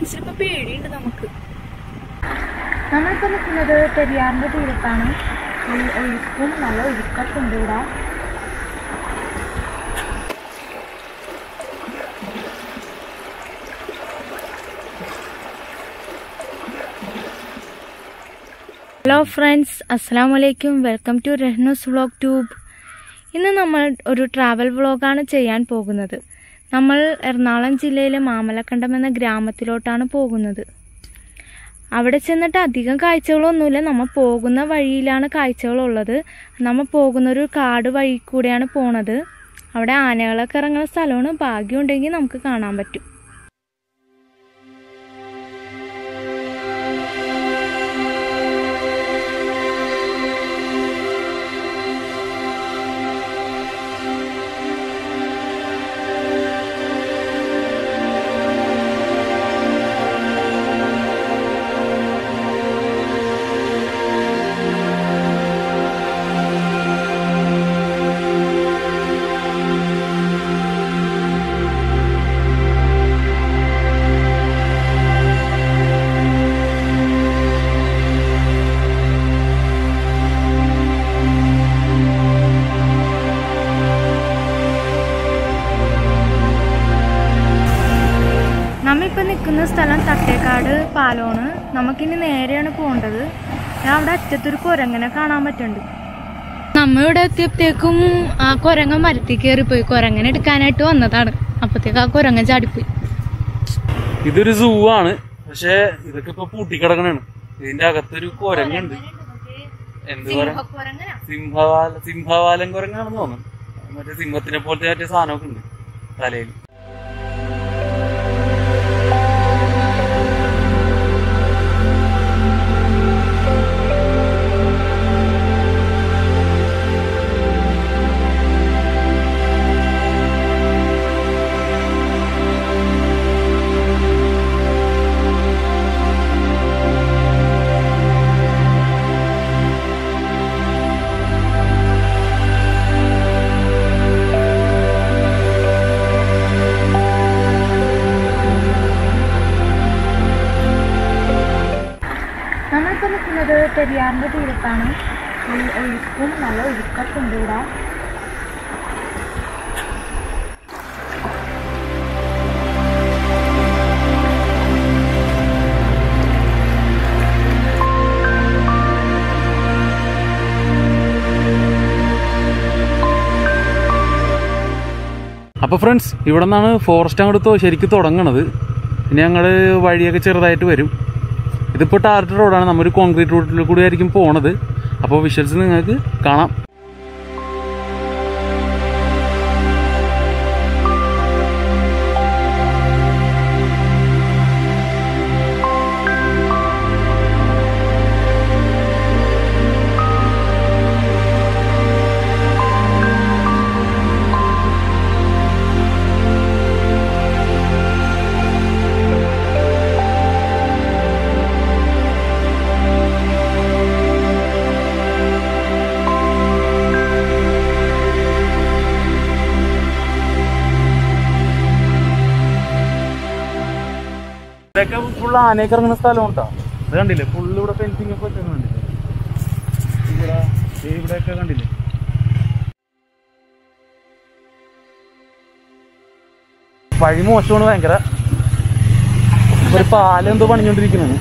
മനസ്സിലിപ്പോ പേടിയുണ്ട് നമുക്ക് നമ്മളിപ്പോൾ നിൽക്കുന്നത് പെരിയാറിൻ്റെ തീരത്താണ് ഈ ഒഴുക്കും നല്ല ഒഴുക്കൊക്കെ ഉണ്ട് ഇവിടെ ഹലോ ഫ്രണ്ട്സ് അസ്സാം വലൈക്കും വെൽക്കം ടു റെഹ്നൂസ് വ്ളോഗ് ട്യൂബ് ഇന്ന് നമ്മൾ ഒരു ട്രാവൽ വ്ളോഗാണ് ചെയ്യാൻ പോകുന്നത് നമ്മൾ എറണാകുളം ജില്ലയിലെ മാമലക്കണ്ടം എന്ന ഗ്രാമത്തിലോട്ടാണ് പോകുന്നത് അവിടെ ചെന്നിട്ട് അധികം കാഴ്ചകളൊന്നുമില്ല നമ്മൾ പോകുന്ന വഴിയിലാണ് കാഴ്ചകളുള്ളത് നമ്മൾ പോകുന്ന ഒരു കാട് വഴി കൂടെയാണ് പോണത് അവിടെ ആനകളൊക്കെ ഇറങ്ങുന്ന സ്ഥലമാണ് ഭാഗ്യമുണ്ടെങ്കിൽ നമുക്ക് കാണാൻ പറ്റും നമ്മിപ്പോൾ നിൽക്കുന്ന സ്ഥലം തട്ടേക്കാട് പാലമാണ് നമുക്കിനി നേരെയാണ് പോകേണ്ടത് ഞാൻ അവിടെ അറ്റത്തൊരു കുരങ്ങനെ കാണാൻ പറ്റുന്നുണ്ട് നമ്മ ഇവിടെ എത്തിയപ്പോഴത്തേക്കും ആ കുരങ്ങൻ മരത്തിൽ കയറിപ്പോയി കുരങ്ങനെ എടുക്കാനായിട്ട് വന്നതാണ് അപ്പത്തേക്ക് ആ കുരങ്ങൻ ചാടിപ്പോയി ഇതൊരു സൂ ആണ് പക്ഷെ ഇതൊക്കെ ഇപ്പൊ പൂട്ടിക്കിടക്കണാണ് ഇതിന്റെ അകത്തൊരു കുരങ്ങുണ്ട് എന്ത് പറയാ സിംഹവാല സിംഹവാലൻ കുരങ്ങാണെന്ന് തോന്നുന്നു മറ്റേ സിംഹത്തിനെ പോലത്തെ മറ്റേ സാധനമൊക്കെ ഉണ്ട് തലയിൽ നമ്മളിപ്പോൾ നിൽക്കുന്നത് പെരിയാറിൻ്റെ തീരത്താണ് ഈ ഒഴുക്കും നല്ല ഒഴുക്കൊക്കെ ഉണ്ട് ഇവിടെ അപ്പൊ ഫ്രണ്ട്സ് ഇവിടെ നിന്നാണ് ഫോറസ്റ്റ് അങ്ങോട്ട് ശരിക്കും തുടങ്ങണത് പിന്നെ ഞങ്ങള് വഴിയൊക്കെ ചെറുതായിട്ട് വരും ഇതിപ്പോ ടാർട്ട് റോഡാണ് നമ്മൊരു കോൺക്രീറ്റ് റോഡിൽ കൂടി ആയിരിക്കും പോണത് അപ്പോൾ വിഷ്വൽസ് നിങ്ങൾക്ക് കാണാം ഇതൊക്കെ ഫുൾ ആനയൊക്കെ ഇറങ്ങുന്ന സ്ഥലം ഉണ്ടോ ഇത് കണ്ടില്ലേ ഫുള്ള് ഇവിടെ ഫെൻസിങ് ഒക്കെ വെച്ചിട്ടുണ്ട് ഇവിടെ ദേ ഇവിടെയൊക്കെ കണ്ടില്ലേ വഴി മോശമാണ് ഭയങ്കര ഒരു പാലം എന്തോ പണിഞ്ഞോണ്ടിരിക്കുന്നത്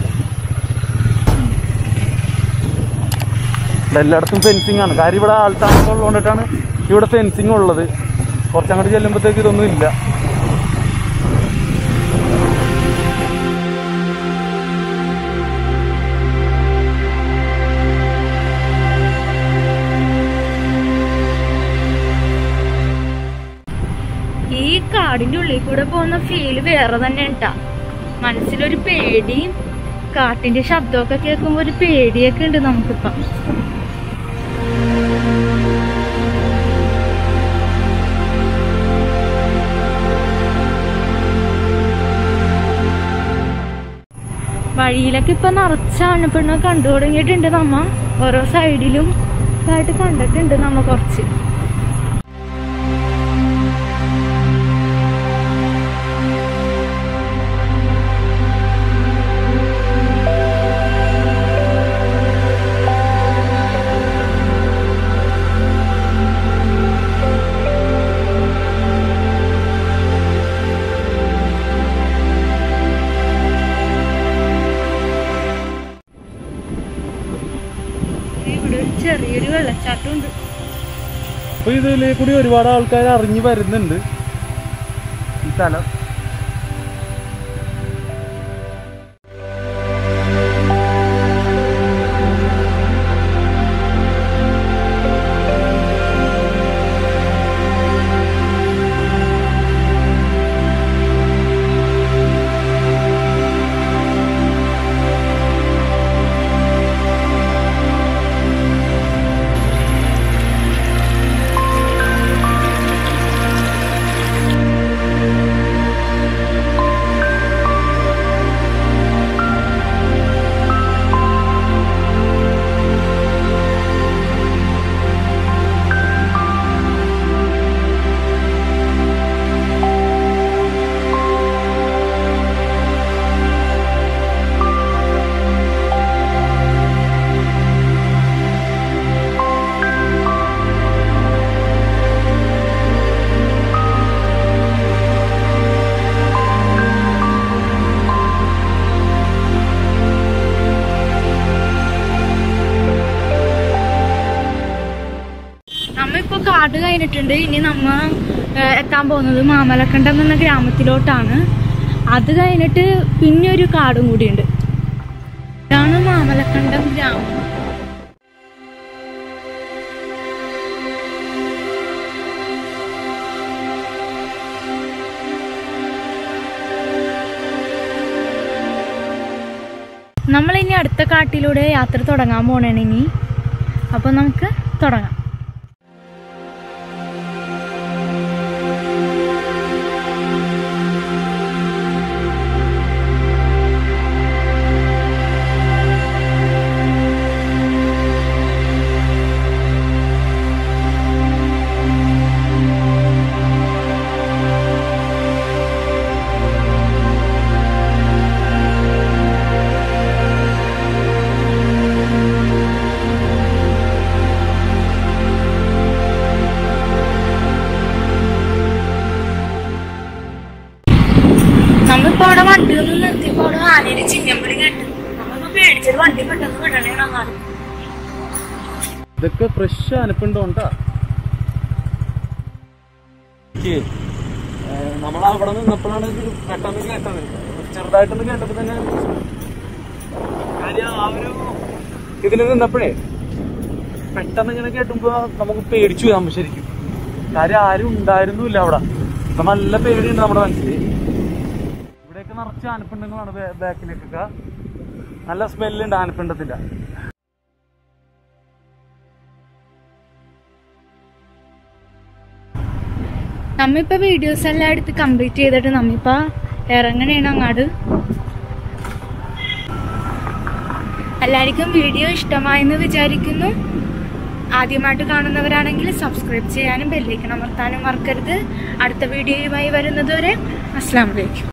എല്ലായിടത്തും ഫെൻസിങ് ആണ് കാര്യം ഇവിടെ ആൾത്താമസം ഉള്ളതുകൊണ്ടിട്ടാണ് ഇവിടെ ഫെൻസിങ് ഉള്ളത് കുറച്ചങ്ങോട്ട് ചെല്ലുമ്പോഴത്തേക്ക് ഇതൊന്നും ഇല്ല ഈ കാടിന്റെ ഉള്ളിൽ കൂടെ പോകുന്ന ഫീല് വേറെ തന്നെ ഉണ്ടാ മനസ്സിലൊരു പേടിയും കാട്ടിന്റെ ശബ്ദമൊക്കെ കേൾക്കുമ്പോ ഒരു പേടിയൊക്കെ ഉണ്ട് നമുക്കിപ്പം വഴിയിലൊക്കെ ഇപ്പൊ നിറച്ചാണ് പെണ്ണ കണ്ടു തുടങ്ങിയിട്ടുണ്ട് നമ്മ ഓരോ സൈഡിലും ആയിട്ട് കണ്ടിട്ടുണ്ട് നമ്മ കുറച്ച് ഇതിലേക്ക് കൂടി ഒരുപാട് ആൾക്കാർ അറിഞ്ഞു വരുന്നുണ്ട് ഈ സ്ഥലം നമ്മ ഇപ്പൊ കാട് കഴിഞ്ഞിട്ടുണ്ട് ഇനി നമ്മ ഏഹ്, എത്താൻ പോകുന്നത് മാമലക്കണ്ടം എന്ന ഗ്രാമത്തിലോട്ടാണ് അത് കഴിഞ്ഞിട്ട് പിന്നെ ഒരു കാടും കൂടിയുണ്ട് ഇതാണ് മാമലക്കണ്ടം ഗ്രാമം നമ്മൾ ഇനി അടുത്ത കാട്ടിലൂടെ യാത്ര തുടങ്ങാൻ പോണേണ് ഇനി അപ്പൊ നമുക്ക് തുടങ്ങാം നമ്മളിപ്പോ അവിടെ വണ്ടി ഒന്ന് നിർത്തിയപ്പോ അവിടെ ആനയുടെ ചിഹ്നമ്പടി കേട്ടു നമ്മളിപ്പോ പേടിച്ചത് വണ്ടി പെട്ടെന്ന് വിടണേണ ഇതൊക്കെ ഫ്രഷ് അനപ്പുണ്ടോണ്ടാ നമ്മൾ അവിടെ നിന്നപ്പോഴാണ് ഇത് പെട്ടെന്ന് കേട്ടത് ചെറുതായിട്ടൊന്ന് കേട്ടപ്പോ തന്നെ കാര്യം ആ ഒരു ഇതില് നിന്നപ്പോഴേ പെട്ടെന്ന് ഇങ്ങനെ കേട്ടുമ്പോ നമുക്ക് പേടിച്ചു പോയി നമ്മ ശരിക്കും കാര്യം ആരും ഉണ്ടായിരുന്നില്ല അവിടെ അപ്പൊ നല്ല പേടിയുണ്ട് നമ്മുടെ മനസ്സിൽ ഇവിടെയൊക്കെ നിറച്ച് ആനപ്പിണ്ടങ്ങളാണ് ബേ- ബാക്കിലേക്കൊക്കെ നല്ല സ്മെല്ലുണ്ട് ആനപ്പിണ്ടത്തിന്റെ നമ്മിപ്പോ വീഡിയോസ് എല്ലാം എടുത്ത് കംപ്ലീറ്റ് ചെയ്തിട്ട് നമ്മിപ്പോ ഇറങ്ങണേണ് അങ്ങാട് എല്ലാവർക്കും വീഡിയോ ഇഷ്ടമായെന്ന് വിചാരിക്കുന്നു ആദ്യമായിട്ട് കാണുന്നവരാണെങ്കിൽ സബ്സ്ക്രൈബ് ചെയ്യാനും ബെല്ലൈക്കൺ അമർത്താനും മറക്കരുത് അടുത്ത വീഡിയോയുമായി വരുന്നതുവരെ അസ്സാം വലൈക്കും